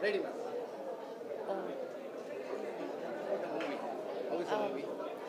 Ready, ma'am. The movie. How is the movie?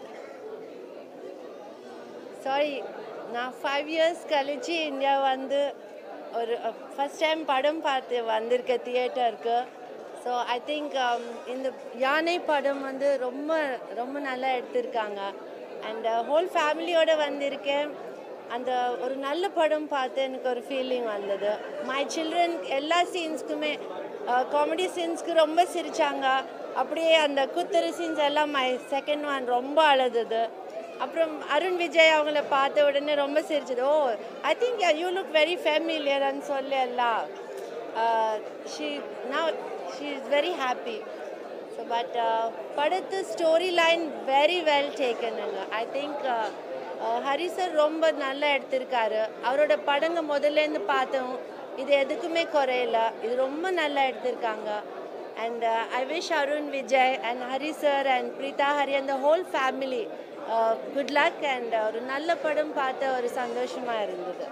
Sorry நான் five years கழிச்சு India வந்து ஒரு ஃபஸ்ட் டைம் படம் பார்த்து வந்திருக்கேன் தியேட்டருக்கு ஸோ ஐ திங்க் இந்த யானை படம் வந்து ரொம்ப ரொம்ப நல்லா எடுத்திருக்காங்க அண்ட் ஹோல் ஃபேமிலியோட வந்திருக்கேன் அந்த ஒரு நல்ல படம் பார்த்து எனக்கு ஒரு ஃபீலிங் வந்தது மை சில்ட்ரன் எல்லா சீன்ஸ்க்குமே காமெடி சீன்ஸ்க்கு ரொம்ப சிரிச்சாங்க அப்படியே அந்த குத்துரு சீன்ஸ் எல்லாம் மை செகண்ட் ஒன் ரொம்ப அழுதுது அப்புறம் அருண் விஜய் அவங்கள பார்த்த உடனே ரொம்ப சிரிச்சது oh I think you look very ஃபெமிலியர்னு சொல்லி எல்லாம் she now she is very happy so but படத்து ஸ்டோரி லைன் வெரி வெல் டேக்கனுங்க ஐ திங்க் ஹரி சார் ரொம்ப நல்லா எடுத்திருக்காரு அவரோட படங்க முதல்லேருந்து பார்த்தோம் இது எதுக்குமே குறையல இது ரொம்ப நல்லா எடுத்திருக்காங்க and I wish Arun Vijay and Hari sir and Preetha Hari அந்த whole family good luck and ஒரு நல்ல படம் பார்த்த ஒரு சந்தோஷமாக இருந்தது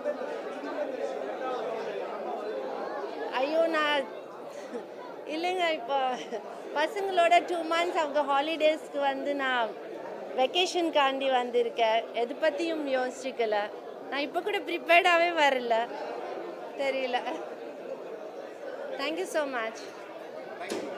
ஐயோ நான் இல்லைங்க இப்போ பசங்களோட டூ மந்த்ஸ் அவங்க ஹாலிடேஸ்க்கு வந்து நான் வெக்கேஷனுக்காண்டி வந்திருக்கேன் எது பற்றியும் யோசிக்கல நான் இப்போ கூட ப்ரிப்பேர்டாகவே வரல தெரியல thank you so much Thank you.